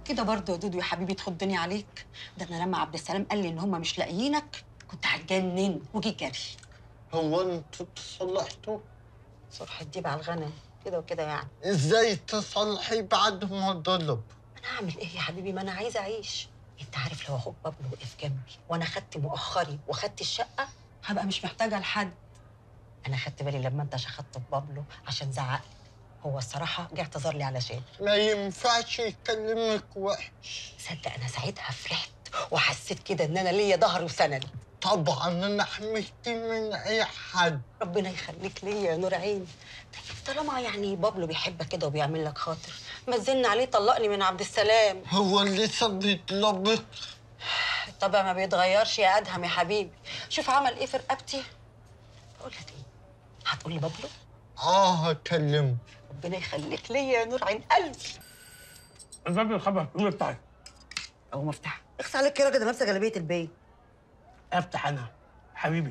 كده برضه يا دودو يا حبيبي تخضني عليك ده انا لما عبد السلام قال لي ان هم مش لاقيينك كنت هتجنن وجيت جري هو انتوا تصلحتوا صبح الديب على الغنم كده وكده يعني ازاي تصلحي بعد ما ضرب انا هعمل ايه يا حبيبي ما انا عايزه اعيش انت عارف لو اخوك بابلو وقف جنبي وانا خدت مؤخري وخدت الشقه هبقى مش محتاجه لحد انا خدت بالي لما انت شخطت في بابلو عشان زعق هو الصراحه جه اعتذر لي علشان ما ينفعش يكلمك وحش صدق انا ساعتها فرحت وحسيت كده ان انا ليا ظهر وسند طبعا انا حميتي من اي حد ربنا يخليك ليا يا نور عيني طيب طالما يعني بابلو بيحبك كده وبيعمل لك خاطر ما تزن عليه طلقني من عبد السلام هو لسه بيطلبك الطبع ما بيتغيرش يا ادهم يا حبيبي شوف عمل ايه في رقبتي بقول لك ايه هتقول لي بابلو اه هكلمه ربنا يخليك ليا يا نور عين قلبي الباب الخبر قول افتح اهو مفتاح اخس عليك يا راجل ده لابسه جلابيه البيت افتح انا حبيبي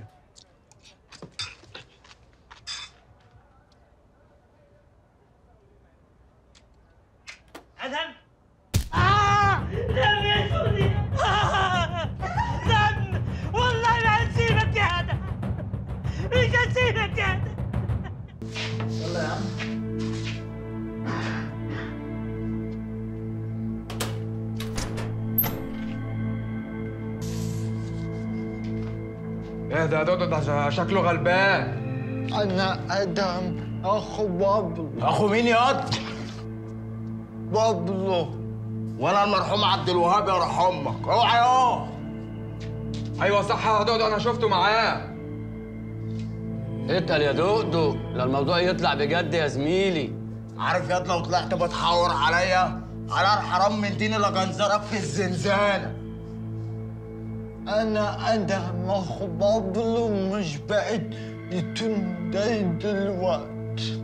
ادهم آه دم يا سوري آه دم والله ما هنسيبك يا ادهم مش هنسيبك يا ادهم ايه ده دودو ده شكله غلبان انا ادم اخو بابلو اخو مين ياض؟ بابلو وانا المرحوم عبد الوهاب يرحم امك اوعى ياه ايوه صح يا دودو انا شفته معاه اتقل يا دقدق لا الموضوع يطلع بجد يا زميلي عارف ياض لو طلعت بتحور عليا على الحرام من دين اللي جنزرك في الزنزانه انا ادم اخو بابلو مش بعيد يتم ده دلوقتي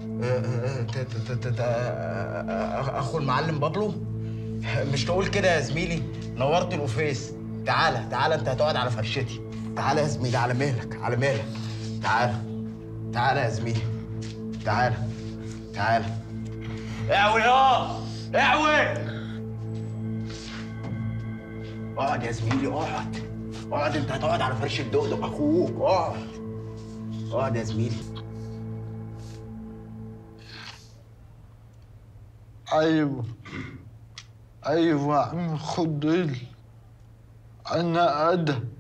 اخو المعلم بابلو مش تقول كده يا زميلي نورت الاوفيس تعالى تعالى انت هتقعد على فرشتي تعالى يا زميلي على مهلك على مهلك تعالى تعالى يا زميلي تعالى تعالى اعوي يا اعوي اقعد يا زميلي اقعد اقعد انت هتقعد على فرش الدقدق اخوك اقعد اقعد يا زميلي ايوه ايوه يا عم خضيل انا ادم